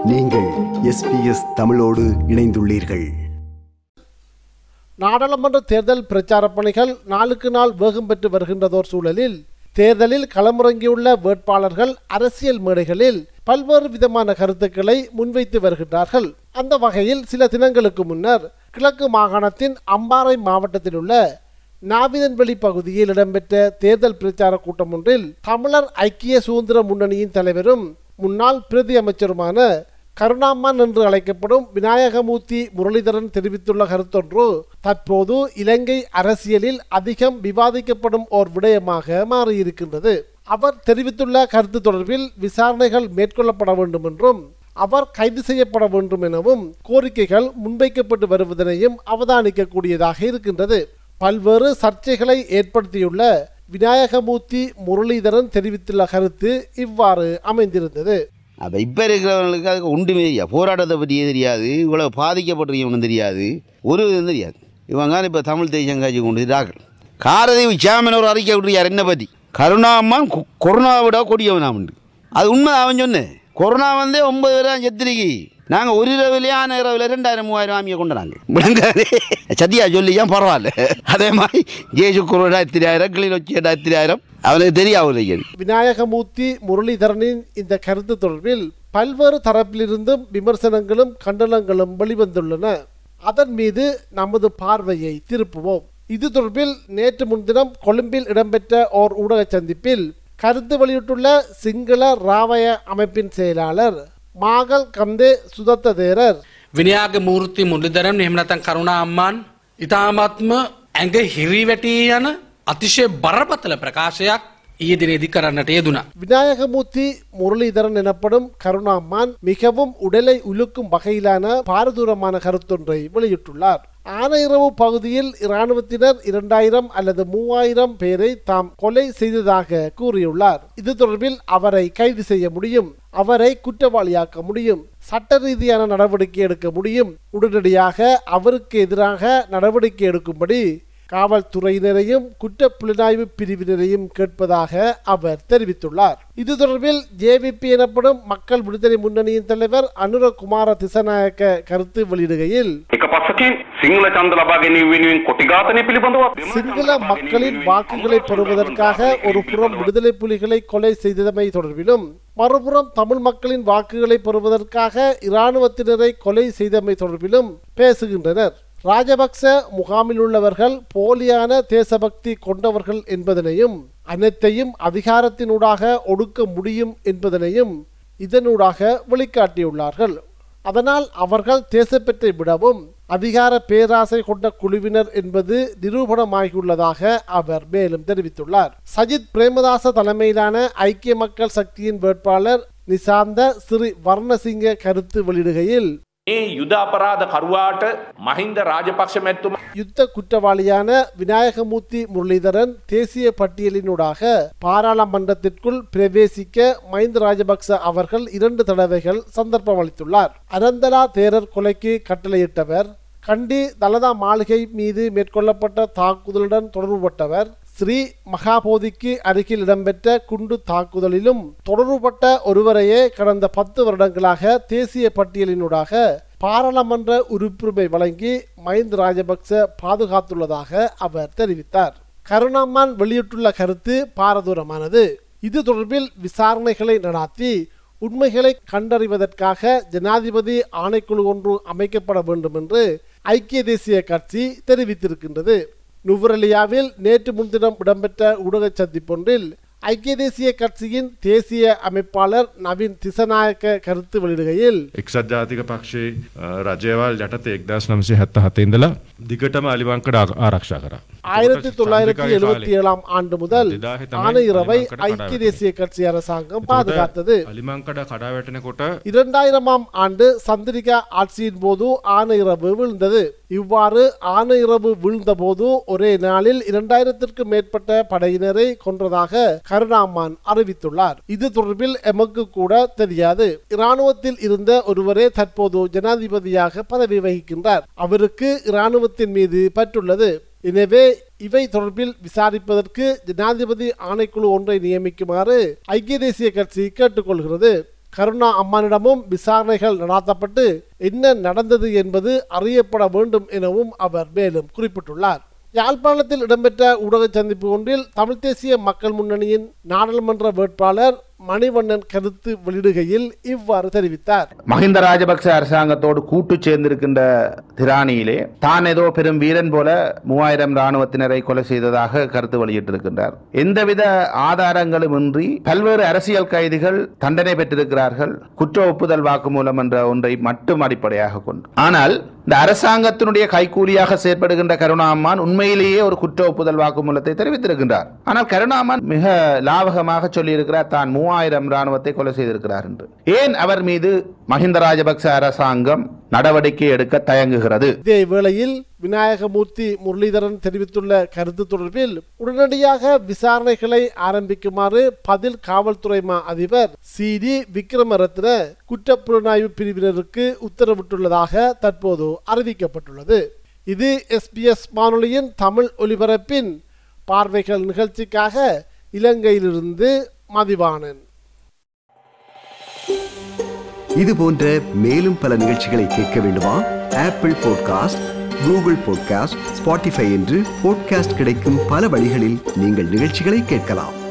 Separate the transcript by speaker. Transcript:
Speaker 1: நீங்கள் எஸ்பிஎஸ் தமிழோடு இணைந்துள்ளீர்கள்
Speaker 2: நாடாளுமன்ற தேர்தல் பிரச்சார பணிகள் நாளுக்கு நாள் வேகம் பெற்று வருகின்றதோர் சூழலில் தேர்தலில் களமிறங்கியுள்ள வேட்பாளர்கள் அரசியல் மேடைகளில் பல்வேறு விதமான கருத்துக்களை முன்வைத்து வருகின்றார்கள் அந்த வகையில் சில தினங்களுக்கு முன்னர் கிழக்கு மாகாணத்தின் அம்பாறை மாவட்டத்தில் உள்ள நாவிதன்வெளி பகுதியில் இடம்பெற்ற தேர்தல் பிரச்சார கூட்டம் ஒன்றில் தமிழர் ஐக்கிய சுதந்திர முன்னணியின் தலைவரும் முன்னாள் பிரதி அமைச்சருமான கருணாமன் என்று அழைக்கப்படும் விநாயகமூர்த்தி முரளிதரன் தெரிவித்துள்ள கருத்தொன்று தற்போது இலங்கை அரசியலில் அதிகம் விவாதிக்கப்படும் ஓர் விடயமாக மாறியிருக்கின்றது அவர் தெரிவித்துள்ள கருத்து தொடர்பில் விசாரணைகள் மேற்கொள்ளப்பட வேண்டும் என்றும் அவர் கைது செய்யப்பட வேண்டும் எனவும் கோரிக்கைகள் முன்வைக்கப்பட்டு வருவதனையும் அவதானிக்கக்கூடியதாக இருக்கின்றது பல்வேறு சர்ச்சைகளை ஏற்படுத்தியுள்ள விநாயகமூர்த்தி முரளிதரன் தெரிவித்துள்ள கருத்து இவ்வாறு அமைந்திருந்தது
Speaker 3: அப்போ இப்போ இருக்கிறவங்களுக்கு அதுக்கு ஒன்றுமே தெரியாது போராட்டத்தை பற்றியே தெரியாது இவ்வளோ பாதிக்கப்பட்டிருக்கவனும் தெரியாது ஒரு இதுவும் தெரியாது இவங்க இப்போ தமிழ் தேசம் காட்சி கொண்டு டாக்டர் காரதேவி சேமன் ஒரு அறிக்கை விட்டுருக்கார் என்ன பற்றி கருணாமான் கொ- கொரோனா விட கொடியவனாமண்டு அது உண்மை அவன் சொன்னேன் கொரோனா வந்தே ஒன்பது பேர் தான் செத்துருக்கி நாங்கள் ஒரு இரவுலேயே ஆன இரவில் ரெண்டாயிரம் மூவாயிரம் ஆமியை கொண்டாங்க விளங்காது சத்தியா சொல்லியா பரவாயில்ல அதே மாதிரி ஜேசு குரோடா எத்திராயிரம் கிளிநொச்சி எத்திராயிரம் அவனுக்கு தெரியாது
Speaker 2: விநாயகமூர்த்தி முரளிதரனின் இந்த கருத்து தொடர்பில் பல்வேறு தரப்பிலிருந்தும் விமர்சனங்களும் கண்டனங்களும் வெளிவந்துள்ளன அதன் மீது நமது பார்வையை திருப்புவோம் இது தொடர்பில் நேற்று முன்தினம் கொழும்பில் இடம்பெற்ற ஓர் ஊடக சந்திப்பில் கருத்து வெளியிட்டுள்ள சிங்கள ராவய அமைப்பின் செயலாளர் மாகல் கந்தே சுதத்த தேரர்
Speaker 4: විනියාග මූර්ති මුල්ලිදරම් එහෙමනතන් කරුණා අම්මාන් ඉතාමත්ම ඇඟ හිරිවැටී යන අතිශය බරපතල ප්‍රකාශයක් ඊය දිනේදි කරන්නට යෙදුනා.
Speaker 2: விநாயகமூர்த்தி முரளிதரன் எனப்படும் கருணாமான் மிகவும் உடலை உலுக்கும் வகையிலான பாரதூரமான கருத்தொன்றை வெளியிட்டுள்ளார் ஆனையிரவு பகுதியில் இராணுவத்தினர் இரண்டாயிரம் அல்லது மூவாயிரம் பேரை தாம் கொலை செய்ததாக கூறியுள்ளார் இது தொடர்பில் அவரை கைது செய்ய முடியும் அவரை குற்றவாளியாக்க முடியும் சட்ட ரீதியான நடவடிக்கை எடுக்க முடியும் உடனடியாக அவருக்கு எதிராக நடவடிக்கை எடுக்கும்படி காவல்துறையினரையும் குற்ற புலனாய்வு பிரிவினரையும் கேட்பதாக அவர் தெரிவித்துள்ளார் இது தொடர்பில் ஜேவிபி எனப்படும் மக்கள் விடுதலை முன்னணியின் தலைவர் அனுரகுமார திசநாயக்க கருத்து வெளியிடுகையில்
Speaker 5: එක පසකින් සිංහල චන්ද ලබා ගැනීම වෙනුවෙන් කොටිඝාතනය පිළිබඳව
Speaker 2: சிங்கள மக்களின் வாக்குகளை பெறுவதற்காக ஒரு புறம் விடுதலை புலிகளை கொலை செய்தமை தொடர்பிலும் மறுபுறம் தமிழ் மக்களின் வாக்குகளை பெறுவதற்காக இராணுவத்தினரை கொலை செய்தமை தொடர்பிலும் பேசுகின்றனர் ராஜபக்ச முகாமில் உள்ளவர்கள் போலியான தேசபக்தி கொண்டவர்கள் என்பதனையும் அனைத்தையும் அதிகாரத்தினூடாக ஒடுக்க முடியும் என்பதனையும் இதனூடாக வெளிக்காட்டியுள்ளார்கள் அதனால் அவர்கள் தேசப்பற்றை விடவும் அதிகார பேராசை கொண்ட குழுவினர் என்பது நிரூபணமாகியுள்ளதாக அவர் மேலும் தெரிவித்துள்ளார் சஜித் பிரேமதாச தலைமையிலான ஐக்கிய மக்கள் சக்தியின் வேட்பாளர் நிசாந்த ஸ்ரீ வர்ணசிங்க கருத்து வெளியிடுகையில்
Speaker 6: මේ යුද අපරාධ කරුවාට මහින්ද රාජපක්ෂ මැත්තුම
Speaker 2: யுத்த குற்றவாளியான விநாயகமூர்த்தி முரளிதரன் தேசிய பட்டியலினூடாக பாராளுமன்றத்திற்குள் பிரவேசிக்க மஹிந்த ராஜபக்ச அவர்கள் இரண்டு தடவைகள் சந்தர்ப்பம் அளித்துள்ளார் அனந்தலா தேரர் கொலைக்கு கட்டளையிட்டவர் கண்டி தலதா மாளிகை மீது மேற்கொள்ளப்பட்ட தாக்குதலுடன் தொடர்புபட்டவர் ஸ்ரீ மகாபோதிக்கு அருகில் இடம்பெற்ற குண்டு தாக்குதலிலும் தொடர்புபட்ட ஒருவரையே கடந்த பத்து வருடங்களாக தேசிய பட்டியலினூடாக பாராளுமன்ற உறுப்புரிமை வழங்கி மஹிந்த ராஜபக்ச பாதுகாத்துள்ளதாக அவர் தெரிவித்தார் கருணாமான் வெளியிட்டுள்ள கருத்து பாரதூரமானது இது தொடர்பில் விசாரணைகளை நடாத்தி உண்மைகளை கண்டறிவதற்காக ஜனாதிபதி ஆணைக்குழு ஒன்று அமைக்கப்பட வேண்டும் என்று ஐக்கிய தேசிய கட்சி தெரிவித்திருக்கின்றது நுவரெலியாவில் நேற்று முன்தினம் இடம்பெற்ற ஊடக சந்திப்பொன்றில் ஐக்கிய தேசிய கட்சியின் தேசிய அமைப்பாளர் நவீன் திசநாயக்க கருத்து வெளியிடுகையில்
Speaker 7: එක්සත් ජාතික පක්ෂයේ අ, රජයවල් යටත එක්දස් නම්සේ හැත්ත හතඉඳලා දිගටම අලිවංකට ආරක්ෂා කර.
Speaker 2: ஆயிரத்தி தொள்ளாயிரத்தி எழுபத்தி ஏழாம் ஆண்டு முதல் ஆன இரவை ஐக்கிய தேசிய கட்சி அரசாங்கம் பாதுகாத்தது
Speaker 7: අලිමංකඩ කඩා වැටෙනකොට
Speaker 2: இரண்டாயிரமாம் ஆண்டு சந்திரிகா ஆட்சியின் போது ஆன இரவு விழுந்தது இவ்வாறு ஆன இரவு விழுந்தபோது ஒரே நாளில் இரண்டாயிரத்திற்கும் மேற்பட்ட படையினரை கொன்றதாக கருணாமான் அறிவித்துள்ளார் இது தொடர்பில் எமக்கு கூட தெரியாது இராணுவத்தில் இருந்த ஒருவரே தற்போது ஜனாதிபதியாக பதவி வகிக்கின்றார் அவருக்கு இராணுவத்தின் மீது பற்றுள்ளது எனவே இவை தொடர்பில் விசாரிப்பதற்கு ஜனாதிபதி ஆணைக்குழு ஒன்றை நியமிக்குமாறு ஐக்கிய தேசிய கட்சி கேட்டுக்கொள்கிறது கருணா அம்மானிடமும் விசாரணைகள் நடாத்தப்பட்டு என்ன நடந்தது என்பது அறியப்பட வேண்டும் எனவும் அவர் மேலும் குறிப்பிட்டுள்ளார் யாழ்ப்பாணத்தில் இடம்பெற்ற ஊடக சந்திப்பு ஒன்றில் தமிழ் தேசிய மக்கள் முன்னணியின் நாடாளுமன்ற வேட்பாளர் மணிவண்ணன் கருத்து வெளியிடுகையில் இவ்வாறு தெரிவித்தார்
Speaker 8: மஹிந்த ராஜபக்ச அரசாங்கத்தோடு கூட்டு சேர்ந்திருக்கின்ற திராணியிலே தான் ஏதோ பெரும் வீரன் போல மூவாயிரம் ராணுவத்தினரை கொலை செய்ததாக கருத்து வெளியிட்டிருக்கின்றார் எந்தவித ஆதாரங்களும் இன்றி பல்வேறு அரசியல் கைதிகள் தண்டனை பெற்றிருக்கிறார்கள் குற்ற ஒப்புதல் வாக்குமூலம் என்ற ஒன்றை மட்டும் அடிப்படையாக கொண்டு ஆனால் இந்த அரசாங்கத்தினுடைய கைக்கூலியாக செயற்படுகின்ற கருணாமான் உண்மையிலேயே ஒரு குற்ற ஒப்புதல் வாக்குமூலத்தை தெரிவித்திருக்கின்றார் ஆனால் கருணாமான் மிக லாவகமாக சொல்லியிருக்கிறார் தான் மூவாயிரம் ராணுவத்தை கொலை செய்திருக்கிறார் என்று ஏன் அவர் மீது மஹிந்த ராஜபக்ச அரசாங்கம் நடவடிக்கை எடுக்க தயங்குகிறது
Speaker 2: இதே வேளையில் விநாயகமூர்த்தி முரளிதரன் தெரிவித்துள்ள கருத்து தொடர்பில் உடனடியாக விசாரணைகளை ஆரம்பிக்குமாறு பதில் காவல்துறை மா அதிபர் சி டி விக்ரமரத்ன குற்றப்புலனாய்வு பிரிவினருக்கு உத்தரவிட்டுள்ளதாக தற்போது அறிவிக்கப்பட்டுள்ளது இது எஸ்பிஎஸ் வானொலியின் தமிழ் ஒலிபரப்பின் பார்வைகள் நிகழ்ச்சிக்காக இலங்கையிலிருந்து மதிவாணன்
Speaker 1: இது போன்ற மேலும் பல நிகழ்ச்சிகளை கேட்க வேண்டுமா apple podcast Google podcast Spotify என்று பாட்காஸ்ட் கிடைக்கும் பல வழிகளில் நீங்கள் நிகழ்ச்சிகளை கேட்கலாம்